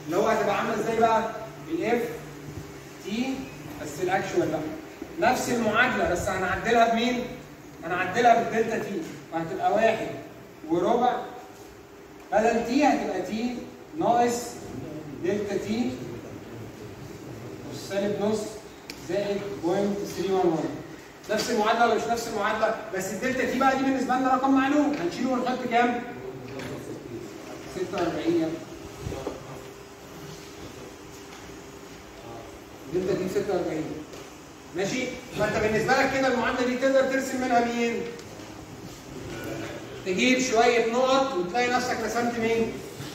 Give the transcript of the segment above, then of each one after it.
اللي هو هتبقى عامله ازاي بقى؟ الاف تي بس الاكشوال بقى نفس المعادله بس هنعدلها بمين؟ هنعدلها بالدلتا تي فهتبقى واحد وربع بدل تي هتبقى تي ناقص دلتا تي سالب نص زائد بوينت 311 نفس المعادله ولا مش نفس المعادله بس الدلتا تي بقى دي بالنسبه لنا رقم معلوم هنشيله ونحط كام؟ 46 يلا دلتا تي 46 ماشي؟ فانت بالنسبه لك كده المعادله دي تقدر ترسم منها مين؟ تجيب شويه نقط وتلاقي نفسك رسمت مين؟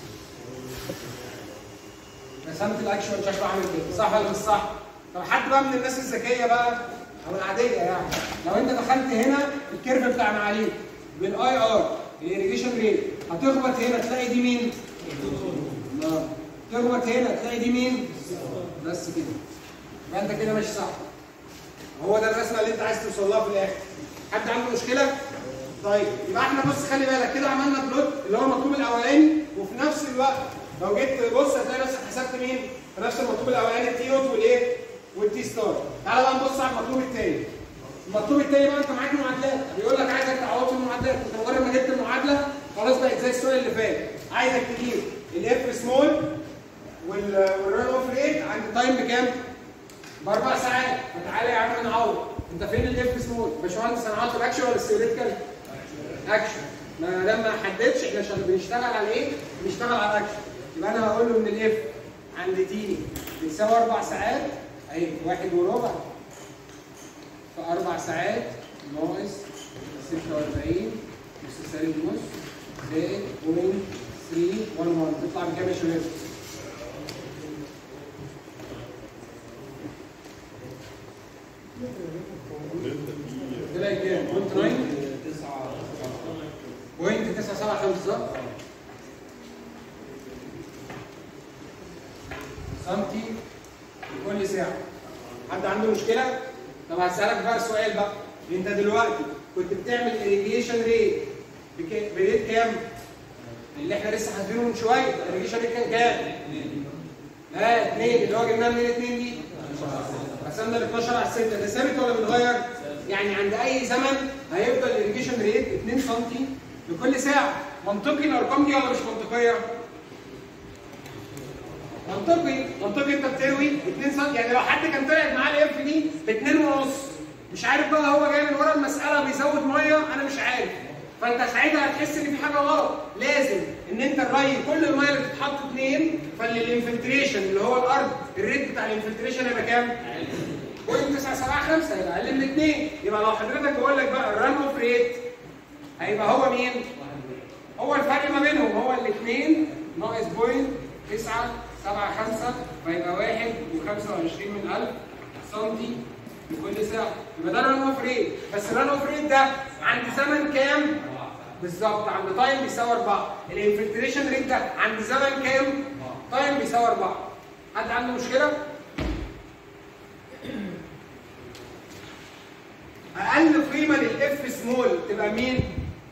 رسمت الاكشوال شكله عامل كده صح ولا مش صح؟ طب حد بقى من الناس الذكيه بقى او العاديه يعني لو انت دخلت هنا الكيرف بتاع معاليك بالاي ار الاريجيشن ريت هتخبط هنا تلاقي دي مين؟ لا تخبط هنا تلاقي دي مين؟ بس كده يبقى انت كده ماشي صح هو ده الرسمه اللي انت عايز توصل لها في الاخر حد عنده مشكله؟ طيب يبقى احنا بص خلي بالك كده عملنا بلوت اللي هو المطلوب الاولاني وفي نفس الوقت لو جيت تبص هتلاقي نفسك حسبت مين؟ في نفس المطلوب الاولاني التي اوت والايه؟ والتي ستار. تعالى بقى نبص على المطلوب الثاني. المطلوب الثاني بقى انت معاك معادلات بيقول لك عايزك تعوض في المعادلات انت مجرد ما جبت المعادله خلاص بقت زي السؤال اللي فات عايزك تجيب الاف سمول والران اوف ريت عند تايم بكام؟ باربع ساعات فتعالى يا عم نعوض انت فين الاف سمول؟ باشمهندس انا عاطل اكشن ولا ثيوريتيكال؟ اكشن ما دام ما حددش احنا شغال بنشتغل على ايه؟ بنشتغل على الاكشن يبقى انا هقول له ان الاف عند تي بيساوي اربع ساعات اهي واحد وربع في اربع ساعات ناقص 46 نص سالب نص زائد بوينت 311 تطلع بكام يا شباب؟ طلع كام؟ بوينت 9 بوينت 975 صح؟ سنتي كل ساعة. حد عنده مشكلة؟ طب هسألك بقى سؤال بقى، أنت دلوقتي كنت بتعمل irrigation ريت بريت كام؟ اللي احنا لسه حاسبينه من شوية، irrigation ريت كان كام؟ ها 2 اللي هو جبناها منين 2 دي؟ قسمنا ال 12 على 6 ده ثابت ولا بيتغير؟ يعني عند أي زمن هيفضل irrigation ريت 2 سم لكل ساعة، منطقي الأرقام دي ولا مش منطقية؟ منطقي منطقي انت بتروي 2 سم يعني لو حد كان طلعت معاه الاف دي ب 2 ونص مش عارف بقى هو جاي من ورا المساله بيزود ميه انا مش عارف فانت ساعتها هتحس ان في حاجه غلط لازم ان انت الري كل الميه اللي بتتحط 2 فالانفلتريشن اللي هو الارض الريت بتاع الانفلتريشن هيبقى كام؟ بوينت 975 هيبقى اقل من 2 يبقى لو حضرتك بقول لك بقى الران اوف ريت هيبقى هو مين؟ هو الفرق ما بينهم هو الاثنين ناقص بوينت 9 7 5 فيبقى 1 و25 من 1000 سنتي لكل ساعة يبقى ده الران اوف ريت بس الران اوف ريت ده عند زمن كام؟ بالظبط عند تايم بيساوي 4 الانفلتريشن ريت ده عند زمن كام؟ تايم بيساوي 4 حد عنده مشكلة؟ أقل قيمة للإف سمول تبقى مين؟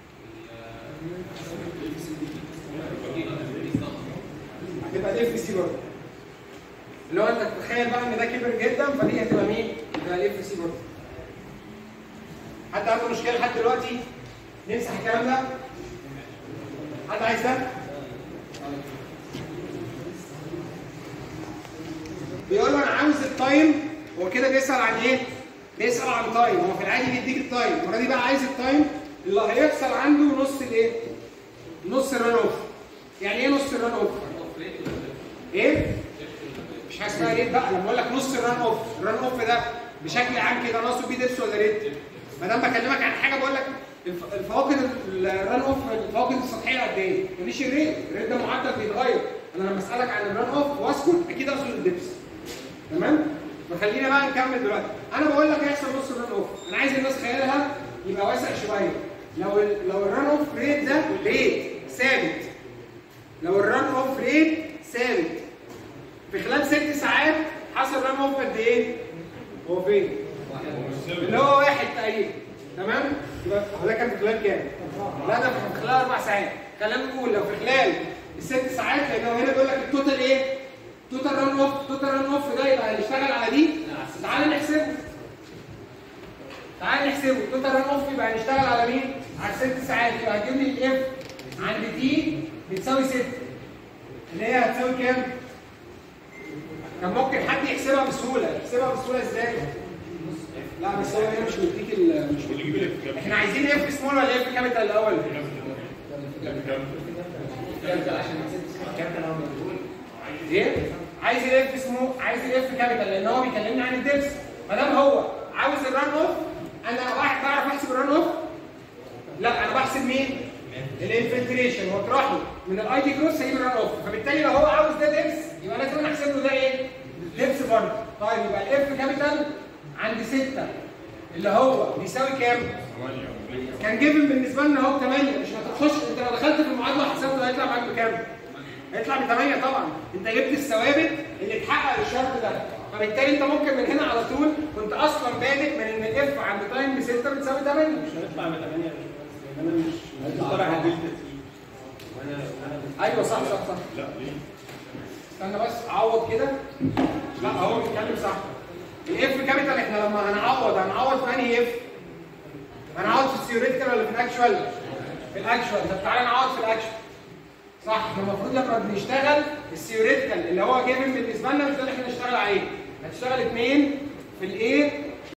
هتبقى الاف سي برضه اللي هو انت تتخيل بقى ان ده كبر جدا فدي هتبقى مين؟ هتبقى الاف سي برضه حد عنده مشكله لحد دلوقتي؟ نمسح الكلام ده؟ حد عايز ده؟ بيقول له انا عاوز التايم هو كده بيسال عن ايه؟ بيسال عن تايم هو في العادي بيديك التايم المره دي بقى عايز التايم اللي هيحصل عنده نص الايه؟ نص الران اوف يعني ايه نص الران اوف؟ ايه؟ مش حاجه اسمها ريت بقى لما بقول لك نص الران اوف الران اوف ده بشكل عام كده ناقصه بي دبس ولا ريت؟ ما دام بكلمك عن حاجه بقول لك الف- الفواقد الران اوف الفواقد السطحيه قد ايه؟ مفيش الريت، الريت ده معدل بيتغير انا لما اسالك عن الران اوف واسكت اكيد اقصد الدبس تمام؟ فخلينا بقى نكمل دلوقتي انا بقول لك هيحصل نص الران اوف انا عايز الناس خيالها يبقى واسع شويه لو ال لو الران اوف ريت ده ريت ثابت لو الران اوف ريت ثابت في خلال ست ساعات حصل ران اوف قد ايه؟ هو فين؟ اللي هو واحد تقريبا تمام؟ يبقى هو ده كان في خلال كام؟ لا ده في خلال اربع ساعات خلينا نقول لو في خلال الست ساعات لان هو هنا بيقول لك التوتال ايه؟ على دي تعال نحسبه تعال نحسبه توتال ران اوف يبقى هنشتغل على مين؟ على الست ساعات يبقى هتجيب لي الاف عند دي بتساوي 6 اللي هي هتساوي كام؟ كان ممكن حد يحسبها بسهوله يحسبها بسهوله ازاي؟ لا بس هو هنا مش مديك ال- مش واللي يجيب لك احنا عايزين اف سمول ولا اف كابيتال الاول؟ ايه؟ عايز الاف سمول عايز الاف كابيتال لان هو بيكلمني عن الدبس ما دام هو عاوز الران اوف انا واحد بعرف احسب الران اوف لا انا بحسب مين؟ الانفلتريشن واطرحه من الاي دي كروس هجيب الران اوف فبالتالي لو هو عاوز ده دبس يبقى لازم انا احسب له ده ايه؟ دبس برضه طيب يبقى الاف كابيتال عند 6 اللي هو بيساوي كام؟ كان جيفن بالنسبه لنا اهو 8 مش هتخش انت لو دخلت في المعادله وحسبته هيطلع معاك بكام؟ هيطلع ب 8 طبعا انت جبت الثوابت اللي تحقق الشرط ده فبالتالي انت ممكن من هنا على طول كنت اصلا بادئ من ان الاف عند تايم ب 6 بتساوي 8 مش هنطلع ب 8 يا باشمهندس لان انا مش مش طالع على الدلتا تي وانا انا ايوه صح صح صح لا ليه؟ استنى بس عوض كده لا هو بيتكلم صح الاف كابيتال احنا لما هنعوض هنعوض في انهي اف؟ هنعوض في الثيوريتيكال ولا في الاكشوال؟ في الاكشوال طب تعالى نعوض في الاكشوال صح احنا المفروض لما بنشتغل الثيوريتيكال اللي هو جيفن بالنسبه لنا مش ده اللي احنا نشتغل عليه هتشتغل 2 في الايه